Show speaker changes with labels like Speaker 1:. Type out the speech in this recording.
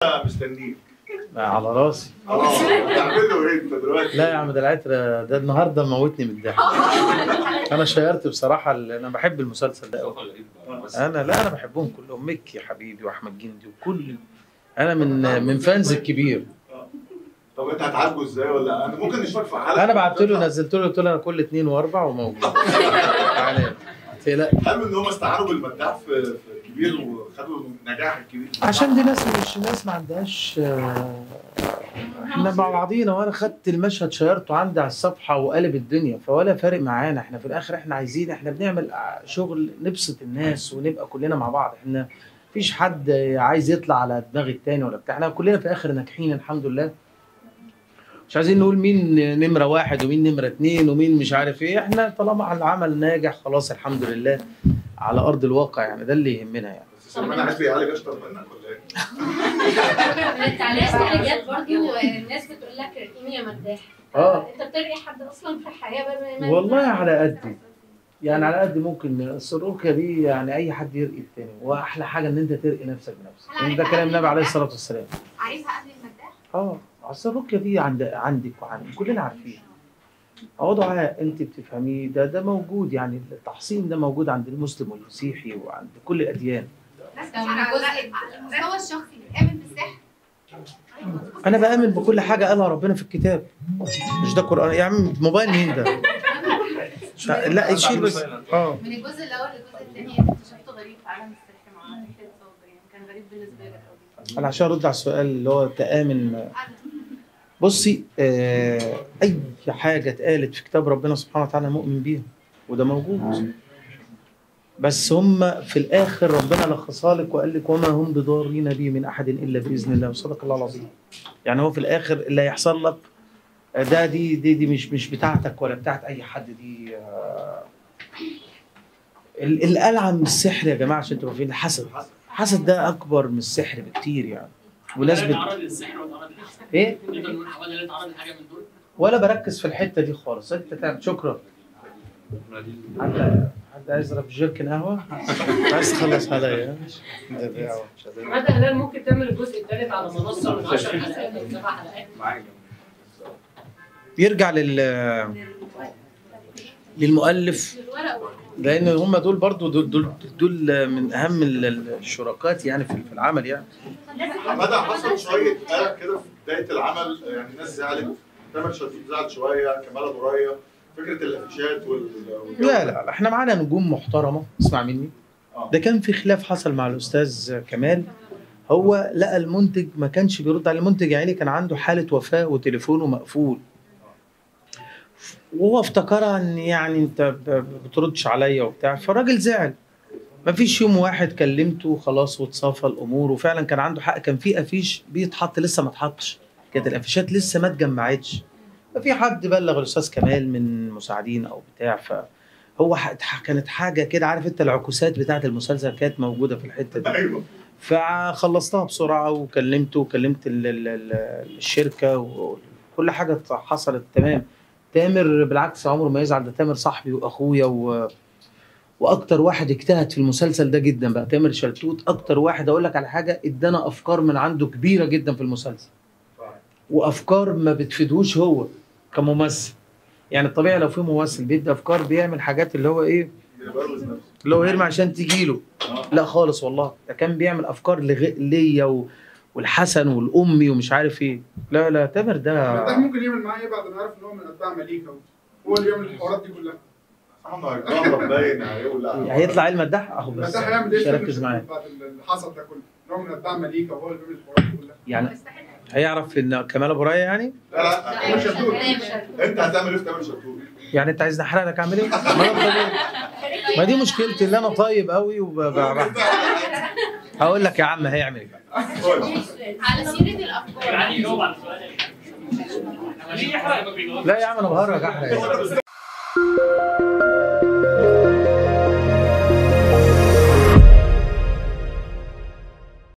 Speaker 1: مستنيك
Speaker 2: على راسي
Speaker 1: اه تعمل له ايه انت دلوقتي؟
Speaker 2: لا يا عم ده العترة ده النهارده موتني من الضحك انا شيرت بصراحه ال- انا بحب المسلسل ده قوي انا لا انا بحبهم كلهم مكي حبيبي واحمد جندي وكل انا من من فانز الكبير
Speaker 1: طب انت هتعالجه ازاي ولا انا ممكن نشوفك في حلقه
Speaker 2: انا بعت له نزلت له قلت له انا كل اثنين واربع وموجود تعالى لا
Speaker 1: حلو ان هم استعانوا بالمداح في في الكبير وخدوا النجاح الكبير
Speaker 2: عشان دي ناس مش ناس ما عندهاش آه، احنا مع بعضينا وانا خدت المشهد شيرته عندي على الصفحه وقلب الدنيا فولا فارق معانا احنا في الاخر احنا عايزين احنا بنعمل شغل نبسط الناس ونبقى كلنا مع بعض احنا مفيش حد عايز يطلع على دماغ التاني ولا بتاع احنا كلنا في الاخر ناجحين الحمد لله مش عايزين نقول مين نمره واحد ومين نمره اتنين ومين مش عارف ايه احنا طالما العمل ناجح خلاص الحمد لله على ارض الواقع يعني ده اللي يهمنا يعني
Speaker 1: بس سليمان عايز يعالج اشطر منك ولا ايه؟
Speaker 3: التعليقات اللي جت برضه الناس بتقول لك ارقيني يا مداح
Speaker 2: اه
Speaker 3: انت بترقي حد اصلا في الحياه بقى ما-
Speaker 2: والله على قدي يعني على قد ممكن السلوكه دي يعني اي حد يرقي التاني واحلى حاجه ان انت ترقي نفسك بنفسك يعني ده كلام النبي عليه الصلاه والسلام
Speaker 4: عارفها قبل المداح
Speaker 2: اه السلوكه دي عند عندك وعندك كلنا عارفين هو دعاء انت بتفهميه ده ده موجود يعني التحصين ده موجود عند المسلم والمسيحي وعند كل الاديان
Speaker 4: ناس
Speaker 3: طب
Speaker 4: كتير
Speaker 3: من
Speaker 4: على
Speaker 3: جزء-
Speaker 4: على المستوى الشخصي بتآمن بالسحر
Speaker 2: انا بامن بكل حاجه قالها ربنا في الكتاب مش ده قران يا عم موبايل مين ده لا يشيل بس اه
Speaker 4: من الجزء الاول للجزء الثاني انت اكتشفته غريب في عالم السحر مع رحله صابر يعني كان غريب بالنسبه لك قوي
Speaker 2: انا عشان ارد على السؤال اللي هو تامن بصي آه اي حاجه اتقالت في كتاب ربنا سبحانه وتعالى مؤمن بيها وده موجود بس هم في الاخر ربنا لخصها لك وقال لك وما هم بضارين به من احد الا باذن الله وصدق الله العظيم يعني هو في الاخر اللي هيحصل لك آه، ده دي دي دي مش مش بتاعتك ولا بتاعت اي حد دي آه ال- الالعن من السحر يا جماعه عشان تبقوا فاهمين الحسد الحسد ده اكبر من السحر بكتير يعني وناس بت...
Speaker 5: تعرض للسحر وتعرض للحسد
Speaker 2: ايه
Speaker 5: نقدر نقول حوالي لا تعرض لحاجه من دول
Speaker 2: ولا بركز في الحته دي خالص انت تعمل شكرا حد حد عايز يضرب جيركن قهوه عايز تخلص عليا ده دعوة، مش عايز-
Speaker 5: مدى هلال ممكن تعمل الجزء الثالث على منصه من 10 حلقات او 7 حلقات
Speaker 2: يرجع لل للمؤلف
Speaker 3: الورق
Speaker 2: لان هم دول برضو دول دول, دول من اهم ال- ال- الشركات يعني في في العمل يعني
Speaker 1: حماده حصل شويه قلق كده في بدايه العمل يعني الناس زعلت تامر شفيق زعل شويه كمال ابو رايه فكره الافيشات وال والجو
Speaker 2: لا
Speaker 1: ده.
Speaker 2: لا لا احنا معانا نجوم محترمه اسمع مني
Speaker 1: آه.
Speaker 2: ده كان في خلاف حصل مع الاستاذ كمال هو لقى المنتج ما كانش بيرد على المنتج يعني كان عنده حاله وفاه وتليفونه مقفول وهو افتكرها ان يعني انت ب- ب- بتردش عليا وبتاع فالراجل زعل ما فيش يوم واحد كلمته خلاص واتصافى الامور وفعلا كان عنده حق كان في افيش بيتحط لسه ما اتحطش كانت الافيشات لسه ما اتجمعتش ففي حد بلغ الاستاذ كمال من مساعدين او بتاع فهو ح- كانت حاجه كده عارف انت العكوسات بتاعت المسلسل كانت موجوده في الحته دي
Speaker 1: ايوه
Speaker 2: فخلصتها بسرعه وكلمته وكلمت ال- ال- ال- الشركه وكل حاجه حصلت تمام تامر بالعكس عمره ما يزعل ده تامر صاحبي واخويا و... واكتر واحد اجتهد في المسلسل ده جدا بقى تامر شلتوت اكتر واحد اقول لك على حاجه ادانا افكار من عنده كبيره جدا في المسلسل وافكار ما بتفيدهوش هو كممثل يعني الطبيعي لو في ممثل بيدي افكار بيعمل حاجات اللي هو ايه
Speaker 1: بيبروز نفسه
Speaker 2: اللي هو يرمي عشان تجيله
Speaker 1: آه.
Speaker 2: لا خالص والله ده كان بيعمل افكار لغ... ليا و... والحسن والامي ومش عارف ايه لا لا تامر ده
Speaker 6: ده ممكن يعمل معاه ايه بعد ما يعرف ان هو من اتباع مليكه هو اللي بيعمل الحوارات دي كلها
Speaker 1: محمد هيتجرب باين هيولع
Speaker 2: هيطلع ايه المداح اهو
Speaker 6: بس
Speaker 2: بس
Speaker 6: ده هيعمل
Speaker 2: مش
Speaker 6: ايه
Speaker 2: هركز معاه
Speaker 6: بعد اللي حصل ده كله ان هو من اتباع مليكه وهو اللي بيعمل الحوارات دي كلها
Speaker 2: يعني هيعرف ان كمال ابو رايه يعني
Speaker 1: لا لا
Speaker 4: لا،
Speaker 1: تامر شطور
Speaker 4: مش
Speaker 1: انت هتعمل ايه في تامر شطور؟
Speaker 2: يعني انت عايز نحرق لك اعمل ايه؟ ما أنا أفضل إيه؟ ما دي مشكلتي اللي انا طيب قوي وب... ب... هقول لك يا عم هيعمل ايه
Speaker 1: قول.
Speaker 4: على سيره الافكار
Speaker 5: يعني يجاوب على السؤال اللي- ليه يحرق ما بيجاوبش
Speaker 2: لا يا عم انا بهرج احرق إيه؟